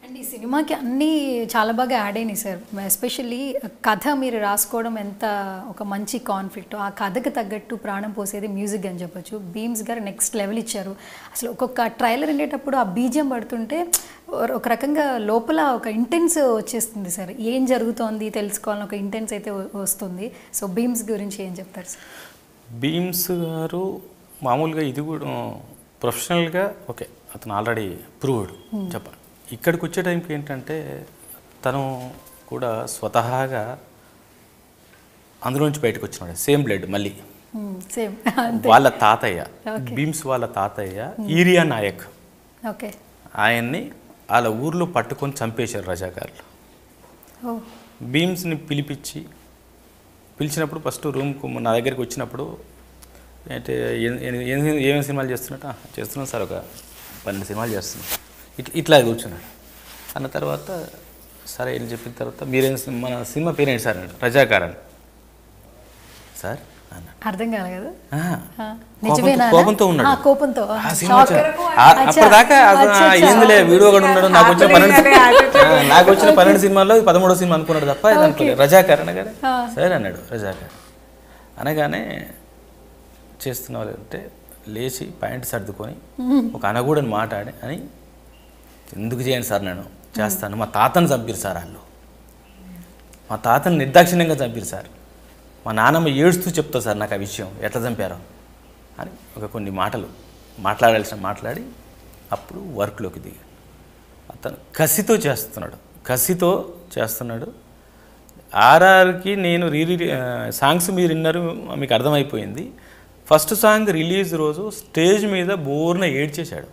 And ఈ సినిమాకి అన్నీ చాలా బాగా యాడ్ అయినాయి సార్ ఎస్పెషల్లీ కథ మీరు రాసుకోవడం ఎంత ఒక మంచి కాన్ఫ్లిక్ట్ ఆ కథకు తగ్గట్టు ప్రాణం పోసేది మ్యూజిక్ అని చెప్పొచ్చు బీమ్స్ గారు నెక్స్ట్ లెవెల్ ఇచ్చారు అసలు ఒక్కొక్క ట్రైలర్ వెళ్ళేటప్పుడు ఆ బీజం పడుతుంటే ఒక రకంగా లోపల ఒక ఇంటెన్స్ వచ్చేస్తుంది సార్ ఏం జరుగుతోంది తెలుసుకోవాలని ఒక ఇంటెన్స్ అయితే వ- వస్తుంది సో బీమ్స్ గురించి ఏం చెప్తారు సార్ బీమ్స్ గారు మామూలుగా ఇది కూడా ప్రొఫెషనల్గా ఓకే అతను ఆల్రెడీ ప్రూవ్డ్ చెప్పాలి ఇక్కడికి వచ్చే టైంకి ఏంటంటే తను కూడా స్వతహాగా అందులోంచి బయటకు వచ్చినాడు సేమ్ బ్లడ్ మళ్ళీ సేమ్ వాళ్ళ తాతయ్య Okay. బీమ్స్ వాళ్ళ తాతయ్య ఈరియా నాయక్ ఓకే ఆయన్ని వాళ్ళ ఊర్లో పట్టుకొని చంపేశారు రజాకారులు ఓ బీమ్స్ని పిలిపించి పిలిచినప్పుడు ఫస్ట్ రూమ్కు నా దగ్గరికి వచ్చినప్పుడు అంటే ఏ- ఏ- ఏ- ఏమేమి సినిమాలు చేస్తున్నట్టు చేస్తున్నాను సార్ ఒక పన్నెండు సినిమాలు చేస్తున్నాను ఇట్లా ఇట్లా కూర్చున్నాడు అన్న తర్వాత సరే అని చెప్పిన తర్వాత మీరేం సినిమా- మన సినిమా పేరేంటి సార్ అన్నాడు రజాకార్ అని సార్ అన్నాడు అర్థం కాలే కదా "ఆహా, ఆ, కోపంతో- నిజమేనా కోపంతో ఉన్నాడు ఆ, కోపంతో ఆ సినిమా షాక్. చా- ఆ- అచ్చా, అప్పటిదాకా అసలు అచ్చా, అచ్చా. ఏందిలే వీడియో కూడా ఉన్నాడు నాకు వచ్చిన పన్నెండు ఆ, నాకు వచ్చిన పన్నెండు సినిమాల్లో ఇది పదమూడో సినిమా అనుకున్నాడు తప్ప ఇది అనుకోలేదు రజాకర్ అనగానే ఆ. సరే అన్నాడు రజాకర్ అనగానే చేస్తున్న అంటే లేచి ప్యాంట్ సర్దుకొని ఒక అనగూడని మాట్లాడి అని ఎందుకు చేయండి సార్ నేను చేస్తాను మా తాతను చంపిరు సార్ వాళ్ళు మా తాతను నిర్దాక్షిణ్యంగా చంపిరు సార్ మా నాన్నమ్మ ఏడుస్తూ చెప్తా సార్ నాకు ఆ విషయం ఎట్లా చంపారో అని ఒక కొన్ని మాటలు మాట్లాడాల్సిన మాట్లాడి అప్పుడు వర్క్లోకి దిగి అతను కసితో చేస్తున్నాడు కసితో చేస్తున్నాడు ఆర్ఆర్కి నేను రీ సాంగ్స్ మీరు విన్నారు మీకు అర్థమైపోయింది ఫస్ట్ సాంగ్ రిలీజ్ రోజు స్టేజ్ మీద బోర్న ఏడ్చేశాడు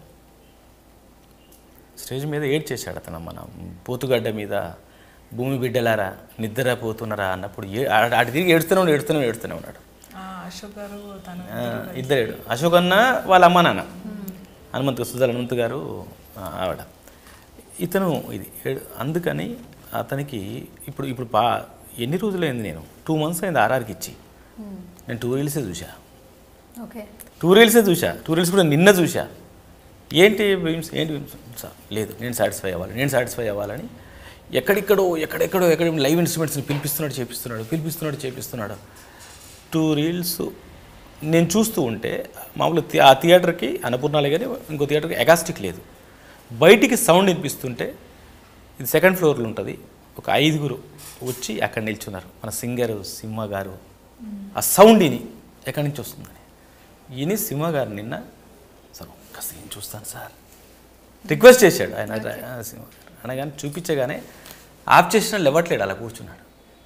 స్టేజ్ మీద ఏడ్చేశాడు అతను మన పోతుగడ్డ మీద భూమి బిడ్డలారా నిద్రపోతున్నారా అన్నప్పుడు ఏ ఆ- ఆడి తిరిగి ఏడుస్తూనే ఉన్నాడు ఏడుస్తూనే ఏడుస్తూనే ఉన్నాడు ఆ, అశోక్ గారు తను ఆ, ఇద్దరు ఏడు అశోక్ అన్న వాళ్ళ అమ్మ నాన్న హనుమంత్ సుధా హనుమంత్ గారు ఆ, ఆవిడ ఇతను ఇది ఏడు- అందుకని అతనికి ఇప్పుడు ఇప్పుడు బా ఎన్ని రోజులైంది నేను టూ మంత్స్ అయింది ఆర్ఆర్కి ఇచ్చి నేను టూ రీల్సే చూసా ఓకే టూ రీల్సే చూసా టూ రీల్స్ కూడా నిన్న చూసా ఏంటి భీమ్స్ ఏంటి భీమ్స్ సార్ లేదు నేను సాటిస్ఫై అవ్వాలి నేను సాటిస్ఫై అవ్వాలని ఎక్కడెక్కడో ఎక్కడెక్కడో ఎక్కడ లైవ్ ఇన్స్ట్రుమెంట్స్ని పిలిపిస్తున్నాడు చేపిస్తున్నాడు పిలిపిస్తున్నాడు చేపిస్తున్నాడు టూ రీల్స్ నేను చూస్తూ ఉంటే మామూలు థి- ఆ థియేటర్కి అన్నపూర్ణాలే కానీ ఇంకో థియేటర్కి ఎగాస్టిక్ లేదు బయటికి సౌండ్ వినిపిస్తుంటే ఇది సెకండ్ ఫ్లోర్లో ఉంటుంది ఒక ఐదుగురు వచ్చి అక్కడ నిల్చున్నారు మన సింగర్ సింహ గారు ఆ సౌండ్ ఇని ఎక్కడి నుంచి వస్తుందని ఈయన సింహ గారు నిన్న సార్ ఒక్క సీన్ చూస్తాను సార్ రిక్వెస్ట్ చేశాడు ఆయన ఆ సింహ గారు అనగానే చూపించగానే ఆఫ్ చేసిన లేవట్లేడు అలా కూర్చున్నాడు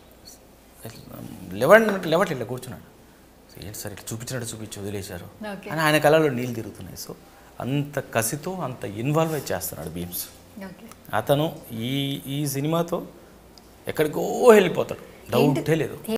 లేవండి లేవట్లేదు ఇట్లా కూర్చున్నాడు ఏంటి సార్ ఇట్లా చూపించినట్టు చూపించి వదిలేశారు Okay. అని ఆయన కళలో నీళ్ళు తిరుగుతున్నాయి సో అంత కసితో అంత ఇన్వాల్వ్ అయి చేస్తున్నాడు బీమ్స్ ఓకే అతను ఈ ఈ సినిమాతో ఎక్కడికో వెళ్ళిపోతాడు డౌటే లేదు